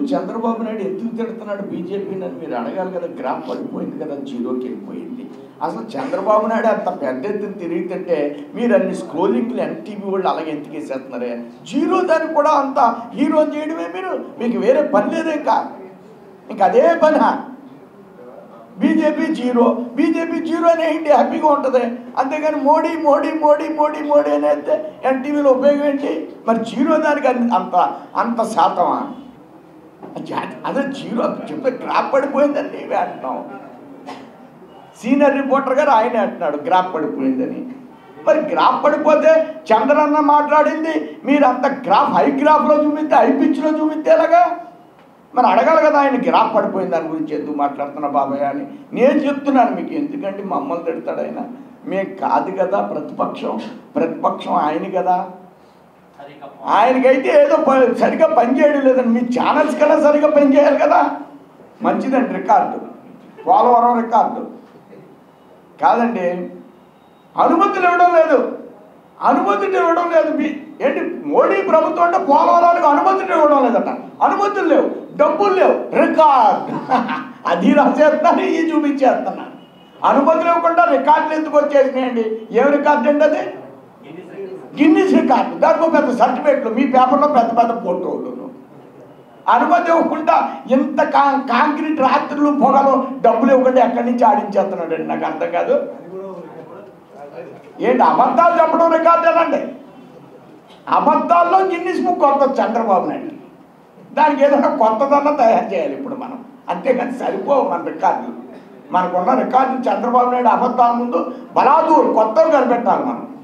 చంద్రబాబు నాయుడు ఎందుకు తిడుతున్నాడు బీజేపీని అని మీరు అడగాలి కదా గ్రాఫ్ పడిపోయింది కదా జీరోకి వెళ్ళిపోయింది అసలు చంద్రబాబు నాయుడు అంత పెద్ద ఎత్తున తిరుగుతుంటే మీరు అన్ని స్క్రోలింగ్లు ఎన్టీవీ వాళ్ళు అలాగే ఎందుకు వేసేస్తున్నారే జీరో దాన్ని కూడా అంత హీరో చేయడమే మీరు మీకు వేరే పని లేదే ఇంకా ఇంక అదే పని బీజేపీ జీరో బీజేపీ జీరో అనే ఇంటి హ్యాపీగా ఉంటుంది అంతేగాని మోడీ మోడీ మోడీ మోడీ మోడీ అని అయితే ఎన్టీవీలో ఉపయోగం ఏంటి మరి జీరో దానికి అన్ని- అంత అంత శాతమా జా- అదే జీరో చెప్తే గ్రాప్ పడిపోయిందని ఇవే అంటున్నాం సీనియర్ రిపోర్టర్ గారు ఆయన అంటున్నాడు గ్రాఫ్ పడిపోయిందని మరి గ్రాఫ్ పడిపోతే చంద్రన్న మాట్లాడింది మీరు అంత గ్రాఫ్ హై గ్రాఫ్లో చూపిస్తే హై పిచ్లో చూపిస్తే ఎలాగా మరి అడగాలి కదా ఆయన గ్రాఫ్ పడిపోయింది దాని గురించి ఎందుకు మాట్లాడుతున్నా బాబాయ్ అని నేను చెప్తున్నాను మీకు ఎందుకంటే మమ్మల్ని తిడతాడు ఆయన మేము కాదు కదా ప్రతిపక్షం ప్రతిపక్షం ఆయన కదా ఆయనకైతే ఏదో ప- సరిగ్గా పనిచేయడం లేదండి మీ ఛానల్స్ కన్నా సరిగ్గా పనిచేయాలి కదా మంచిదండి రికార్డు పోలవరం రికార్డు కాదండి అనుమతులు ఇవ్వడం లేదు అనుమతులు ఇవ్వడం లేదు మీ ఏంటి మోడీ ప్రభుత్వం అంటే పోలవరానికి అనుమతులు ఇవ్వడం లేదట అనుమతులు లేవు డబ్బులు లేవు రికార్డ్ అది రాసేస్తున్నారు ఇది చూపించేస్తున్నారు అనుమతులు ఇవ్వకుండా రికార్డులు ఎందుకు వచ్చేసినాయండి ఏం రికార్డు అండి అది గిన్నిస్ రికార్డు దానికి ఒక పెద్ద సర్టిఫికెట్లు మీ పేపర్లో పెద్ద పెద్ద ఫోటోలు అనుమతి ఇవ్వకుండా ఇంత కా కాంక్రీట్ రాత్రులు పొగలు డబ్బులు ఇవ్వకుండా ఎక్కడి నుంచి ఆడించేస్తున్నాడు అండి నాకు అర్థం కాదు ఏంటి అబద్ధాలు చెప్పడం రికార్డేనండి అబద్ధాల్లో గిన్నిస్ బుక్ కొత్త చంద్రబాబు నాయుడు దానికి ఏదైనా కొత్తదన్నా తయారు చేయాలి ఇప్పుడు మనం అంతేగాని సరిపోవు మన రికార్డులు మనకున్న రికార్డు చంద్రబాబు నాయుడు అబద్ధాల ముందు బలాదూర్ కొత్తవి కనిపెట్టాలి మనం